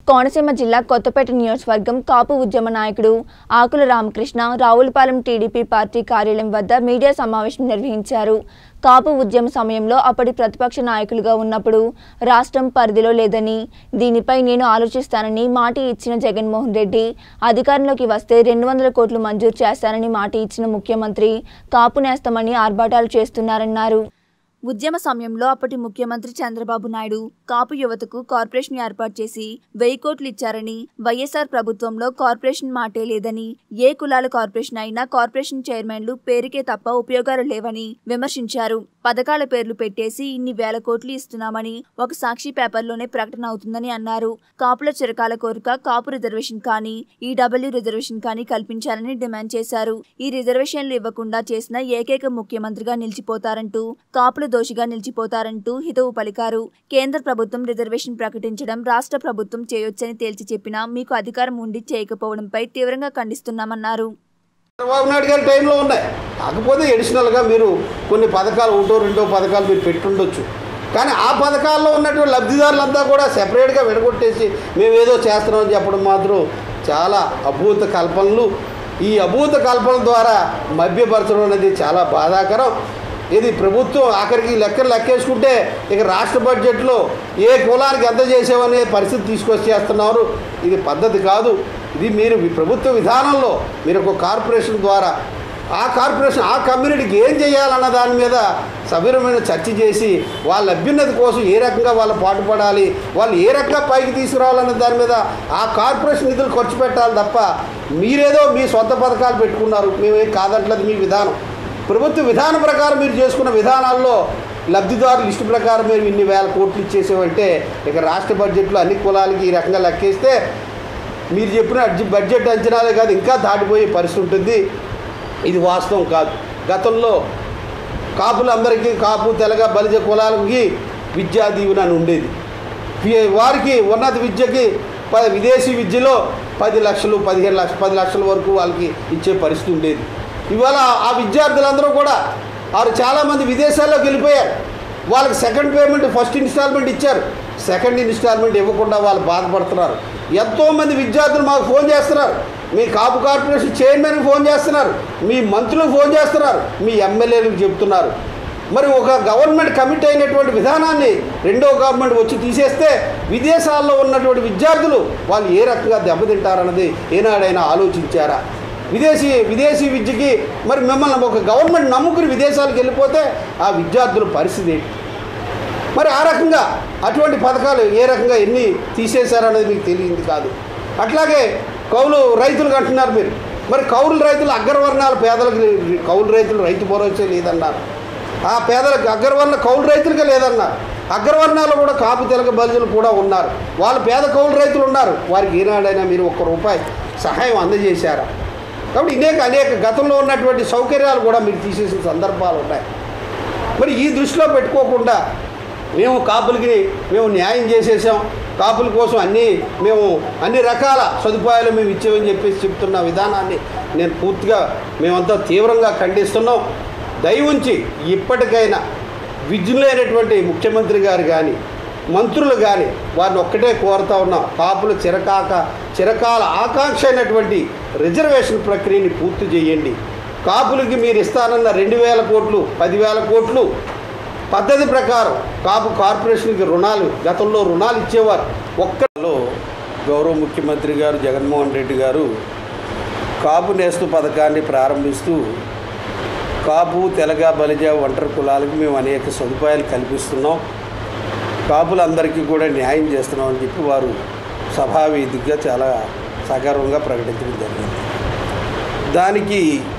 కోనసీమ జిల్లా కొత్తపేట నియోజకవర్గం కాపు ఉద్యమ నాయకుడు ఆకుల రామకృష్ణ రావులపాలెం టీడీపీ పార్టీ కార్యాలయం వద్ద మీడియా సమావేశం నిర్వహించారు కాపు ఉద్యమ సమయంలో అప్పటి ప్రతిపక్ష నాయకులుగా ఉన్నప్పుడు రాష్ట్రం పరిధిలో లేదని దీనిపై నేను ఆలోచిస్తానని మాట ఇచ్చిన జగన్మోహన్ రెడ్డి అధికారంలోకి వస్తే రెండు వందల కోట్లు మంజూరు చేస్తానని మాట ఇచ్చిన ముఖ్యమంత్రి కాపు నేస్తామని ఆర్భాటాలు చేస్తున్నారన్నారు ఉద్యమ సమయంలో అప్పటి ముఖ్యమంత్రి చంద్రబాబు నాయుడు కాపు యువతకు కార్పొరేషన్ ఏర్పాటు చేసి వెయ్యి కోట్లు ఇచ్చారని వైఎస్ఆర్ ప్రభుత్వంలో కార్పొరేషన్ మాటే లేదని ఏ కులాల కార్పొరేషన్ అయినా కార్పొరేషన్ చైర్మన్లు పేరుకే తప్ప ఉపయోగాలు లేవని విమర్శించారు పథకాల పేర్లు పెట్టేసి ఇన్ని వేల కోట్లు ఇస్తున్నామని ఒక సాక్షి పేపర్లోనే ప్రకటన అవుతుందని అన్నారు కాపుల చిరకాల కోరిక కాపు రిజర్వేషన్ కానీ ఈడబ్ల్యూ రిజర్వేషన్ కానీ కల్పించాలని డిమాండ్ చేశారు ఈ రిజర్వేషన్లు ఇవ్వకుండా చేసిన ఏకైక ముఖ్యమంత్రిగా నిలిచిపోతారంటూ కాపుల దోషిగా నిలిచిపోతారంటూ హితవు పలికారు కేంద్ర ప్రభుత్వం రిజర్వేషన్ ప్రకటించడం రాష్ట్ర ప్రభుత్వం చేయొచ్చని తేల్చి చెప్పినా మీకు అధికారం ఉండి చేయకపోవడంపై తీవ్రంగా ఖండిస్తున్నామన్నారు చంద్రబాబు నాయుడు గారి టైంలో ఉన్నాయి కాకపోతే ఎడిషనల్గా మీరు కొన్ని పథకాలు ఒకటో రెండో పథకాలు మీరు పెట్టుండొచ్చు కానీ ఆ పథకాల్లో ఉన్నటువంటి లబ్ధిదారులంతా కూడా సెపరేట్గా విడగొట్టేసి మేము ఏదో చేస్తున్నామని చెప్పడం మాత్రం చాలా అభూత కల్పనలు ఈ అభూత కల్పన ద్వారా మభ్యపరచడం అనేది చాలా బాధాకరం ఇది ప్రభుత్వం ఆఖరికి లెక్కలు లెక్కేసుకుంటే ఇక రాష్ట్ర బడ్జెట్లో ఏ కులానికి ఎంత చేసామనే పరిస్థితి తీసుకొచ్చేస్తున్నారు ఇది పద్ధతి కాదు ఇది మీరు మీ ప్రభుత్వ విధానంలో మీరు ఒక కార్పొరేషన్ ద్వారా ఆ కార్పొరేషన్ ఆ కమ్యూనిటీకి ఏం చేయాలన్న దాని మీద సవిరమైన చర్చ చేసి వాళ్ళ అభ్యున్నతి కోసం ఏ రకంగా వాళ్ళు పాటుపడాలి వాళ్ళు ఏ రకంగా పైకి తీసుకురావాలన్న దాని మీద ఆ కార్పొరేషన్ నిధులు ఖర్చు పెట్టాలి తప్ప మీరేదో మీ సొంత పథకాలు పెట్టుకున్నారు మేమేం కాదంటలేదు మీ విధానం ప్రభుత్వ విధానం ప్రకారం మీరు చేసుకున్న విధానాల్లో లబ్ధిదారు లిస్టు ప్రకారం మీరు ఇన్ని వేల కోట్లు ఇచ్చేసామంటే ఇక రాష్ట్ర బడ్జెట్లో అన్ని కులాలకి ఈ రకంగా లెక్కేస్తే మీరు చెప్పిన అడ్జి- బడ్జెట్ అంచనాలే కాదు ఇంకా దాటిపోయే పరిస్థితి ఉంటుంది ఇది వాస్తవం కాదు గతంలో కాపులందరికీ కాపు తెలగ బలిజ కులాలకి విద్యా దీవెన అని ఉండేది వీ- వారికి ఉన్నత విద్యకి ప విదేశీ విద్యలో పది లక్షలు పదిహేను లక్షలు పది లక్షల వరకు వాళ్ళకి ఇచ్చే పరిస్థితి ఉండేది ఇవాళ ఆ విద్యార్థులందరూ కూడా వారు చాలామంది విదేశాల్లోకి వెళ్ళిపోయారు వాళ్ళకి సెకండ్ పేమెంట్ ఫస్ట్ ఇన్స్టాల్మెంట్ ఇచ్చారు సెకండ్ ఇన్స్టాల్మెంట్ ఇవ్వకుండా వాళ్ళు బాధపడుతున్నారు ఎంతోమంది విద్యార్థులు మాకు ఫోన్ చేస్తున్నారు మీ కాపు కార్పొరేషన్ చైర్మన్కి ఫోన్ చేస్తున్నారు మీ మంత్రులకు ఫోన్ చేస్తున్నారు మీ ఎమ్మెల్యేలకు చెప్తున్నారు మరి ఒక గవర్నమెంట్ కమిట్ అయినటువంటి విధానాన్ని రెండో గవర్నమెంట్ వచ్చి తీసేస్తే విదేశాల్లో ఉన్నటువంటి విద్యార్థులు వాళ్ళు ఏ రకంగా దెబ్బతింటారన్నది ఏనాడైనా ఆలోచించారా విదేశీ విదేశీ విద్యకి మరి మిమ్మల్ని ఒక గవర్నమెంట్ నమ్ముకుని విదేశాలకు వెళ్ళిపోతే ఆ విద్యార్థుల పరిస్థితి ఏంటి మరి ఆ రకంగా అటువంటి పథకాలు ఏ రకంగా ఎన్ని తీసేశారనేది మీకు తెలియంది కాదు అట్లాగే కౌలు రైతులకు అంటున్నారు మీరు మరి కౌలు రైతులు అగ్రవర్ణాల పేదలకు కౌలు రైతులు రైతు భరోసా లేదన్నారు ఆ పేదలకు అగ్రవర్ణ కౌలు రైతులకే లేదన్నారు అగ్రవర్ణాలు కూడా కాపు తెలగ బలిజలు కూడా ఉన్నారు వాళ్ళు పేద కౌలు రైతులు ఉన్నారు వారికి ఈనాడైనా మీరు ఒక్క రూపాయి సహాయం అందజేశారా కాబట్టి అనేక అనేక గతంలో ఉన్నటువంటి సౌకర్యాలు కూడా మీరు తీసేసిన సందర్భాలు ఉన్నాయి మరి ఈ దృష్టిలో పెట్టుకోకుండా మేము కాపులకి మేము న్యాయం చేసేసాం కాపుల కోసం అన్నీ మేము అన్ని రకాల సదుపాయాలు మేము ఇచ్చామని చెప్పేసి చెప్తున్న విధానాన్ని నేను పూర్తిగా మేమంతా తీవ్రంగా ఖండిస్తున్నాం దయ ఉంచి ఇప్పటికైనా విజ్ఞులైనటువంటి ముఖ్యమంత్రి గారు కానీ మంత్రులు కానీ వారిని ఒక్కటే కోరుతా ఉన్నాం కాపుల చిరకాక చిరకాల ఆకాంక్ష అయినటువంటి రిజర్వేషన్ ప్రక్రియని పూర్తి చేయండి కాపులకి మీరు ఇస్తానన్న రెండు వేల కోట్లు పదివేల కోట్లు పద్ధతి ప్రకారం కాపు కార్పొరేషన్కి రుణాలు గతంలో రుణాలు ఇచ్చేవారు ఒక్కలో గౌరవ ముఖ్యమంత్రి గారు జగన్మోహన్ రెడ్డి గారు కాపు నేస్తు పథకాన్ని ప్రారంభిస్తూ కాపు తెలగ బలిజ ఒంటరి కులాలకు మేము అనేక సదుపాయాలు కల్పిస్తున్నాం కాపులందరికీ కూడా న్యాయం చేస్తున్నామని చెప్పి వారు సభావేదికగా చాలా సగర్వంగా ప్రకటించడం జరిగింది దానికి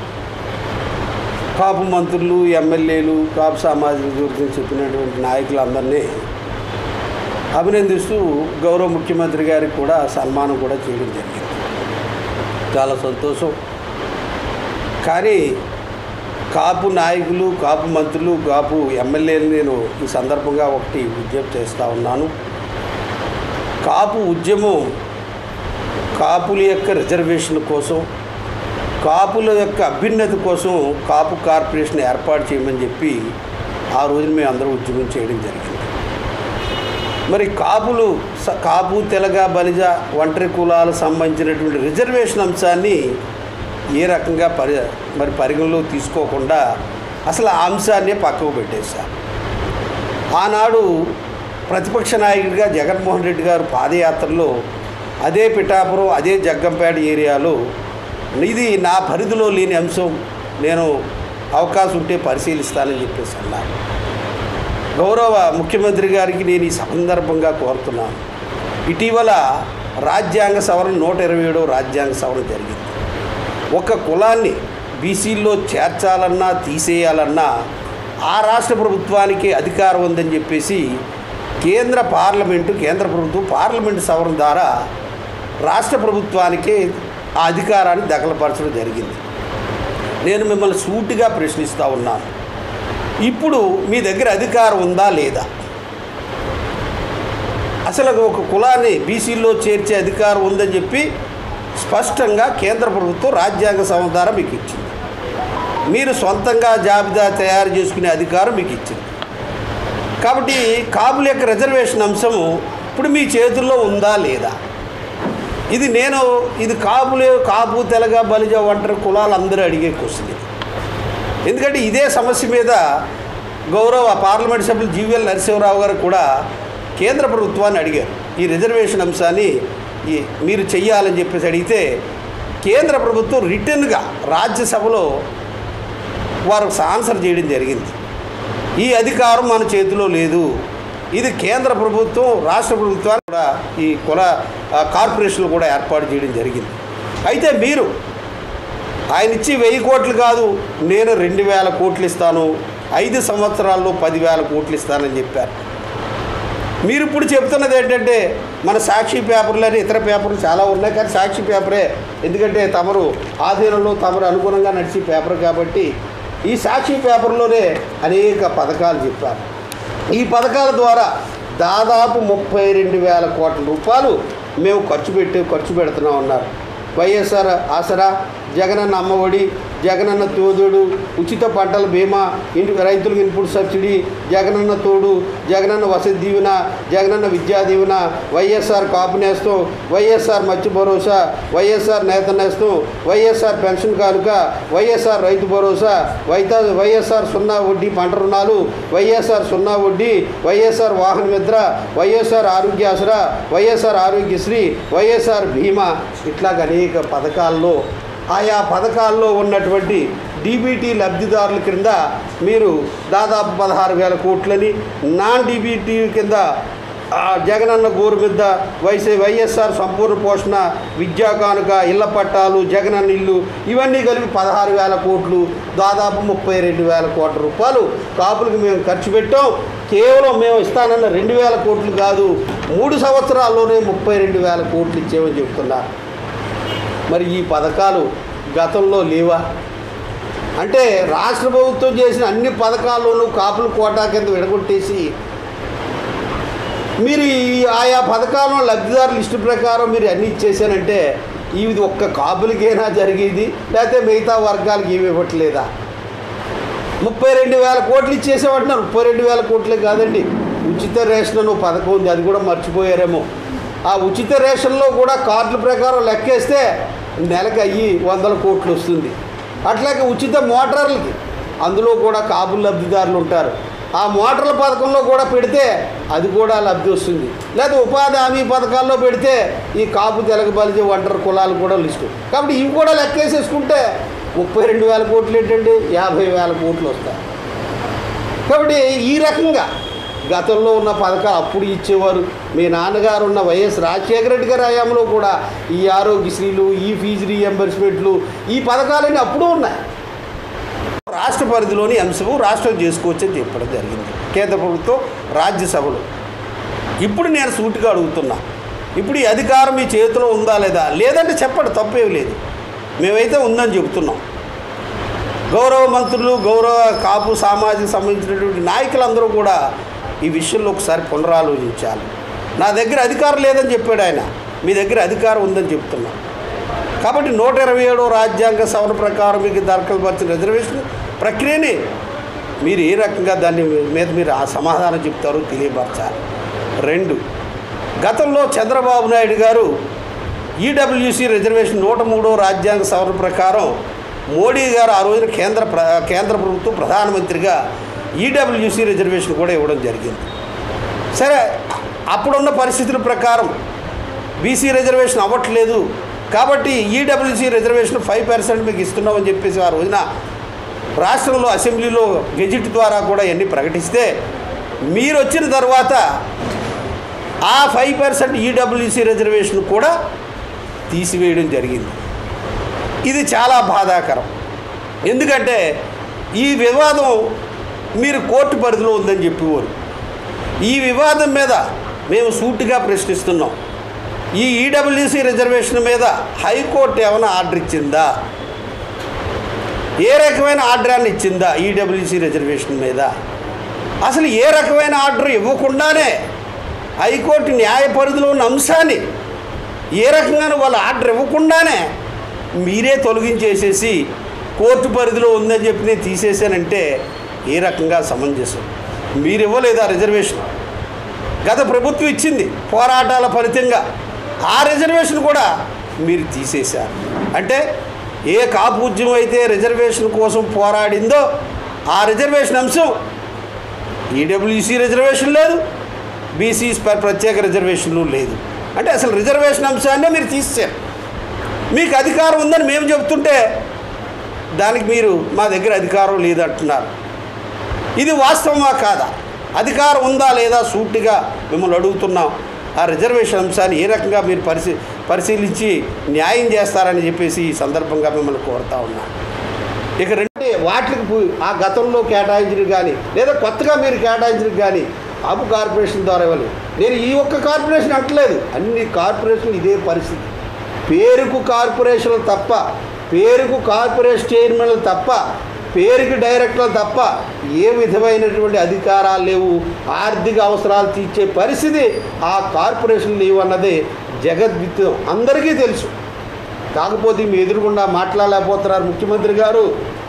కాపు మంత్రులు ఎమ్మెల్యేలు కాపు సామాజిక వర్గం చెప్పినటువంటి నాయకులందరినీ అభినందిస్తూ గౌరవ ముఖ్యమంత్రి గారికి కూడా సన్మానం కూడా చేయడం జరిగింది చాలా సంతోషం కానీ కాపు నాయకులు కాపు మంత్రులు కాపు ఎమ్మెల్యేలు నేను ఈ సందర్భంగా ఒకటి విజ్ఞప్తి చేస్తూ ఉన్నాను కాపు ఉద్యమం కాపుల యొక్క రిజర్వేషన్ కోసం కాపుల యొక్క అభ్యున్నతి కోసం కాపు కార్పొరేషన్ ఏర్పాటు ఏర్పాటు చేయమని చెప్పి ఆ రోజున మేము అందరం ఉద్యమం చేయడం జరిగింది మరి కాపులు స- కాపు తెలగ బలిజ ఒంటరి కులాలకు సంబంధించినటువంటి రిజర్వేషన్ అంశాన్ని ఏ రకంగా పరి మరి పరిగణలో తీసుకోకుండా అసలు ఆ అంశాన్ని పక్కకు పెట్టేశారు ఆనాడు ప్రతిపక్ష నాయకుడిగా జగన్మోహన్ రెడ్డి గారు పాదయాత్రలో అదే పిఠాపురం అదే జగ్గంపేట ఏరియాలో ఇది నా పరిధిలో లేని అంశం నేను అవకాశం ఉంటే పరిశీలిస్తానని చెప్పేసి అన్నారు గౌరవ ముఖ్యమంత్రి గారికి నేను ఈ సందర్భంగా కోరుతున్నాను ఇటీవల రాజ్యాంగ సవరణ నూట ఇరవై ఏడో రాజ్యాంగ సవరణ జరిగింది ఒక కులాన్ని బీసీల్లో చేర్చాలన్నా తీసేయాలన్నా ఆ రాష్ట్ర ప్రభుత్వానికి అధికారం ఉందని చెప్పేసి కేంద్ర పార్లమెంటు కేంద్ర ప్రభుత్వం పార్లమెంటు సవరణ ద్వారా రాష్ట్ర ప్రభుత్వానికి ఆ అధికారాన్ని దఖలపరచడం జరిగింది నేను మిమ్మల్ని సూటిగా ప్రశ్నిస్తూ ఉన్నాను ఇప్పుడు మీ దగ్గర అధికారం ఉందా లేదా అసలు ఒక కులాన్ని బీసీలో చేర్చే అధికారం ఉందని చెప్పి స్పష్టంగా కేంద్ర ప్రభుత్వం రాజ్యాంగ సవరణ ద్వారా మీకు ఇచ్చింది మీరు సొంతంగా జాబితా తయారు చేసుకునే అధికారం మీకు ఇచ్చింది కాబట్టి కాపుల యొక్క రిజర్వేషన్ అంశము ఇప్పుడు మీ చేతుల్లో ఉందా లేదా ఇది నేను ఇది కాపులే కాపు తెలగ బలిజ ఒంటరి కులాలు అందరూ అడిగే క్వశ్చన్ ఇది ఎందుకంటే ఇదే సమస్య మీద గౌరవ పార్లమెంట్ సభ్యులు జీవీఎల్ నరసింహరావు గారు కూడా కేంద్ర ప్రభుత్వాన్ని అడిగారు ఈ రిజర్వేషన్ అంశాన్ని ఈ మీరు చెయ్యాలని చెప్పేసి అడిగితే కేంద్ర ప్రభుత్వం రిటర్న్గా రాజ్యసభలో వారు ఆన్సర్ చేయడం జరిగింది ఈ అధికారం మన చేతిలో లేదు ఇది కేంద్ర ప్రభుత్వం రాష్ట్ర ప్రభుత్వాలు కూడా ఈ కుల ఆ, కార్పొరేషన్లు కూడా ఏర్పాటు చేయడం జరిగింది అయితే మీరు ఆయన ఇచ్చి వెయ్యి కోట్లు కాదు నేను రెండు వేల కోట్లు ఇస్తాను ఐదు సంవత్సరాల్లో పదివేల కోట్లు ఇస్తానని చెప్పారు మీరు ఇప్పుడు చెప్తున్నది ఏంటంటే మన సాక్షి పేపర్లని ఇతర పేపర్లు చాలా ఉన్నాయి కానీ సాక్షి పేపరే ఎందుకంటే తమరు ఆధీనంలో తమరు అనుగుణంగా నడిచే పేపర్ కాబట్టి ఈ సాక్షి పేపర్లోనే అనేక పథకాలు చెప్పారు ఈ పథకాల ద్వారా దాదాపు ముప్పై రెండు వేల కోట్ల రూపాయలు మేము ఖర్చు పెట్టి ఖర్చు పెడుతున్నాం అన్నారు వైఎస్ఆర్ ఆసరా జగనన్న అమ్మఒడి జగనన్న తోదుడు ఉచిత పంటల బీమా ఇంటి రైతులకు ఇన్పుట్ సబ్సిడీ జగనన్న తోడు జగనన్న వసతి దీవెన జగనన్న విద్యా దీవెన వైఎస్ఆర్ కాపు నేస్తం వైఎస్ఆర్ మత్స్య భరోసా వైఎస్ఆర్ నేత నేస్తం వైఎస్ఆర్ పెన్షన్ కానుక వైఎస్ఆర్ రైతు భరోసా వైతా వైఎస్ఆర్ సున్నా వడ్డీ పంట రుణాలు వైఎస్ఆర్ సున్నా వడ్డీ వైఎస్ఆర్ వాహన మిత్ర వైఎస్ఆర్ ఆరోగ్య ఆసరా వైఎస్ఆర్ ఆరోగ్యశ్రీ వైఎస్ఆర్ బీమా ఇట్లాగ అనేక పథకాల్లో ఆయా పథకాల్లో ఉన్నటువంటి డీబీటీ లబ్ధిదారుల కింద మీరు దాదాపు పదహారు వేల కోట్లని నాన్ డీబీటీ కింద ఆ జగనన్న గోరు మీద వైసీ వైఎస్ఆర్ సంపూర్ణ పోషణ విద్యా కానుక ఇళ్ల పట్టాలు జగనన్న ఇల్లు ఇవన్నీ కలిపి పదహారు వేల కోట్లు దాదాపు ముప్పై రెండు వేల కోట్ల రూపాయలు కాపులకు మేము ఖర్చు పెట్టాం కేవలం మేము ఇస్తానన్న రెండు వేల కోట్లు కాదు మూడు సంవత్సరాల్లోనే ముప్పై రెండు వేల కోట్లు ఇచ్చేమని చెప్తున్నారు మరి ఈ పథకాలు గతంలో లేవా అంటే రాష్ట్ర ప్రభుత్వం చేసిన అన్ని పథకాల్లోనూ కాపుల కోటా కింద విడగొట్టేసి మీరు ఈ ఆయా పథకాలను లబ్ధిదారు లిస్టు ప్రకారం మీరు అన్ని ఇచ్చేసానంటే ఇది ఒక్క కాపులకైనా జరిగేది లేకపోతే మిగతా వర్గాలకి ఏమి ఇవ్వట్లేదా ముప్పై రెండు వేల కోట్లు ఇచ్చేసేమంటున్నారు ముప్పై రెండు వేల కోట్లే కాదండి ఉచిత రేషన్ అని ఓ పథకం ఉంది అది కూడా మర్చిపోయారేమో ఆ ఉచిత రేషన్లో కూడా కార్డుల ప్రకారం లెక్కేస్తే నెలకు అయ్యి వందల కోట్లు వస్తుంది అట్లాగే ఉచిత మోటార్లకి అందులో కూడా కాపుల లబ్ధిదారులు ఉంటారు ఆ మోటార్ల పథకంలో కూడా పెడితే అది కూడా లబ్ధి వస్తుంది లేదా ఉపాధి హామీ పథకాల్లో పెడితే ఈ కాపు తెలగ బలిజ ఒంటరి కులాలు కూడా లిస్టు కాబట్టి ఇవి కూడా లెక్కేసేసుకుంటే ముప్పై రెండు వేల కోట్లు ఏంటండి యాభై వేల కోట్లు వస్తాయి కాబట్టి ఈ రకంగా గతంలో ఉన్న పథకాలు అప్పుడు ఇచ్చేవారు మీ నాన్నగారు ఉన్న వైఎస్ రాజశేఖర రెడ్డి గారి హయాంలో కూడా ఈ ఆరోగ్యశ్రీలు ఈ ఫీజు రీఎంబర్స్మెంట్లు ఈ పథకాలన్నీ అప్పుడు ఉన్నాయి రాష్ట్ర పరిధిలోని అంశము రాష్ట్రం చేసుకోవచ్చు అని చెప్పడం జరిగింది కేంద్ర ప్రభుత్వం రాజ్యసభలో ఇప్పుడు నేను సూటిగా అడుగుతున్నా ఇప్పుడు ఈ అధికారం మీ చేతిలో ఉందా లేదా లేదంటే చెప్పండి తప్పేం లేదు మేమైతే ఉందని చెబుతున్నాం గౌరవ మంత్రులు గౌరవ కాపు సామాజిక సంబంధించినటువంటి నాయకులందరూ కూడా ఈ విషయంలో ఒకసారి పునరాలోచించాలి నా దగ్గర అధికారం లేదని చెప్పాడు ఆయన మీ దగ్గర అధికారం ఉందని చెప్తున్నా కాబట్టి నూట ఇరవై ఏడో రాజ్యాంగ సవరణ ప్రకారం మీకు దరఖాస్తుపరిచిన రిజర్వేషన్ ప్రక్రియని మీరు ఏ రకంగా దాన్ని మీద మీరు ఆ సమాధానం చెప్తారో తెలియపరచాలి రెండు గతంలో చంద్రబాబు నాయుడు గారు ఈడబ్ల్యూసి రిజర్వేషన్ నూట మూడో రాజ్యాంగ సవరణ ప్రకారం మోడీ గారు ఆ రోజున కేంద్ర ప్ర కేంద్ర ప్రభుత్వం ప్రధానమంత్రిగా ఈడబ్ల్యూసి రిజర్వేషన్ కూడా ఇవ్వడం జరిగింది సరే అప్పుడున్న పరిస్థితుల ప్రకారం బీసీ రిజర్వేషన్ అవ్వట్లేదు కాబట్టి ఈడబ్ల్యూసీ రిజర్వేషన్ ఫైవ్ పర్సెంట్ మీకు ఇస్తున్నామని చెప్పేసి ఆ రోజున రాష్ట్రంలో అసెంబ్లీలో గెజిట్ ద్వారా కూడా ఇవన్నీ ప్రకటిస్తే మీరు వచ్చిన తర్వాత ఆ ఫైవ్ పర్సెంట్ ఈడబ్ల్యూసీ రిజర్వేషన్ కూడా తీసివేయడం జరిగింది ఇది చాలా బాధాకరం ఎందుకంటే ఈ వివాదం మీరు కోర్టు పరిధిలో ఉందని చెప్పేవారు ఈ వివాదం మీద మేము సూటిగా ప్రశ్నిస్తున్నాం ఈ ఈడబ్ల్యూసీ రిజర్వేషన్ మీద హైకోర్టు ఏమైనా ఆర్డర్ ఇచ్చిందా ఏ రకమైన ఆర్డర్ అని ఇచ్చిందా ఈడబ్ల్యూసీ రిజర్వేషన్ మీద అసలు ఏ రకమైన ఆర్డర్ ఇవ్వకుండానే హైకోర్టు న్యాయ పరిధిలో ఉన్న అంశాన్ని ఏ రకంగానూ వాళ్ళు ఆర్డర్ ఇవ్వకుండానే మీరే తొలగించేసేసి కోర్టు పరిధిలో ఉందని చెప్పి నేను తీసేశానంటే ఏ రకంగా సమంజసం మీరు ఇవ్వలేదా రిజర్వేషన్ గత ప్రభుత్వం ఇచ్చింది పోరాటాల ఫలితంగా ఆ రిజర్వేషన్ కూడా మీరు తీసేశారు అంటే ఏ కాపు ఉద్యమం అయితే రిజర్వేషన్ కోసం పోరాడిందో ఆ రిజర్వేషన్ అంశం ఈడబ్ల్యూసీ రిజర్వేషన్ లేదు బీసీ ప్రత్యేక రిజర్వేషన్లు లేదు అంటే అసలు రిజర్వేషన్ అంశాన్నే మీరు తీసేశారు మీకు అధికారం ఉందని మేము చెబుతుంటే దానికి మీరు మా దగ్గర అధికారం లేదంటున్నారు ఇది వాస్తవమా కాదా అధికారం ఉందా లేదా సూటిగా మిమ్మల్ని అడుగుతున్నాం ఆ రిజర్వేషన్ అంశాన్ని ఏ రకంగా మీరు పరిశీ పరిశీలించి న్యాయం చేస్తారని చెప్పేసి ఈ సందర్భంగా మిమ్మల్ని కోరుతా ఉన్నాం ఇక రెండు వాటికి పు- ఆ గతంలో కేటాయించిన కానీ లేదా కొత్తగా మీరు కేటాయించిన కానీ ఆపు కార్పొరేషన్ ద్వారా ఇవ్వాలి నేను ఈ ఒక్క కార్పొరేషన్ అంటలేదు అన్ని కార్పొరేషన్లు ఇదే పరిస్థితి పేరుకు కార్పొరేషన్లు తప్ప పేరుకు కార్పొరేషన్ చైర్మన్లు తప్ప పేరుకి డైరెక్టర్లు తప్ప ఏ విధమైనటువంటి అధికారాలు లేవు ఆర్థిక అవసరాలు తీర్చే పరిస్థితి ఆ కార్పొరేషన్ లేవు అన్నది జగద్విత్తం అందరికీ తెలుసు కాకపోతే మీ ఎదురుగుండా మాట్లాడలేకపోతున్నారు ముఖ్యమంత్రి గారు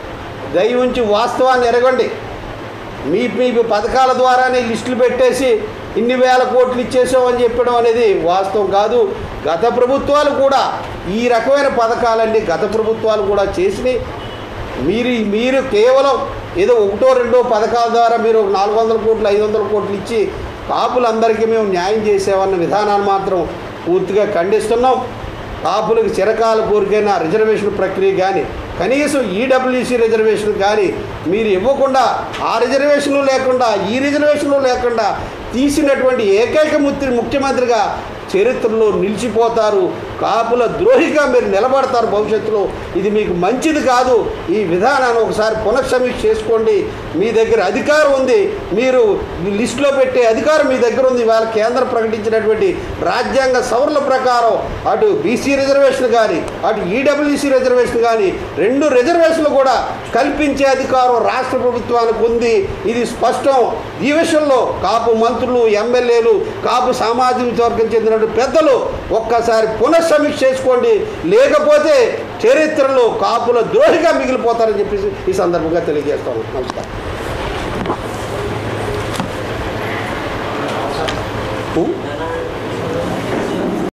దయ ఉంచి వాస్తవాన్ని ఎరగండి మీ మీ పథకాల ద్వారానే లిస్టులు పెట్టేసి ఇన్ని వేల కోట్లు ఇచ్చేసామని చెప్పడం అనేది వాస్తవం కాదు గత ప్రభుత్వాలు కూడా ఈ రకమైన పథకాలన్నీ గత ప్రభుత్వాలు కూడా చేసినాయి మీరు మీరు కేవలం ఏదో ఒకటో రెండో పథకాల ద్వారా మీరు ఒక నాలుగు వందల కోట్లు ఐదు వందల కోట్లు ఇచ్చి కాపులందరికీ మేము న్యాయం చేసామన్న విధానాన్ని మాత్రం పూర్తిగా ఖండిస్తున్నాం కాపులకు చిరకాల కోరికైన రిజర్వేషన్ ప్రక్రియ కానీ కనీసం ఈడబ్ల్యూసీ రిజర్వేషన్ కానీ మీరు ఇవ్వకుండా ఆ రిజర్వేషన్లు లేకుండా ఈ రిజర్వేషన్లు లేకుండా తీసినటువంటి ఏకైక ముత్రి ముఖ్యమంత్రిగా చరిత్రలో నిలిచిపోతారు కాపుల ద్రోహిగా మీరు నిలబడతారు భవిష్యత్తులో ఇది మీకు మంచిది కాదు ఈ విధానాన్ని ఒకసారి పునఃసమీక్ష చేసుకోండి మీ దగ్గర అధికారం ఉంది మీరు ఈ లిస్టులో పెట్టే అధికారం మీ దగ్గర ఉంది ఇవాళ కేంద్రం ప్రకటించినటువంటి రాజ్యాంగ సవరణ ప్రకారం అటు బీసీ రిజర్వేషన్ కానీ అటు ఈడబ్ల్యూసీ రిజర్వేషన్ కానీ రెండు రిజర్వేషన్లు కూడా కల్పించే అధికారం రాష్ట్ర ప్రభుత్వానికి ఉంది ఇది స్పష్టం ఈ విషయంలో కాపు మంత్రులు ఎమ్మెల్యేలు కాపు సామాజిక వర్గం చెందినటువంటి పెద్దలు ఒక్కసారి పునఃసమీక్ష చేసుకోండి లేకపోతే చరిత్రలో కాపుల ద్రోహిగా మిగిలిపోతారని చెప్పేసి ఈ సందర్భంగా తెలియజేస్తాను నమస్కారం ఉ?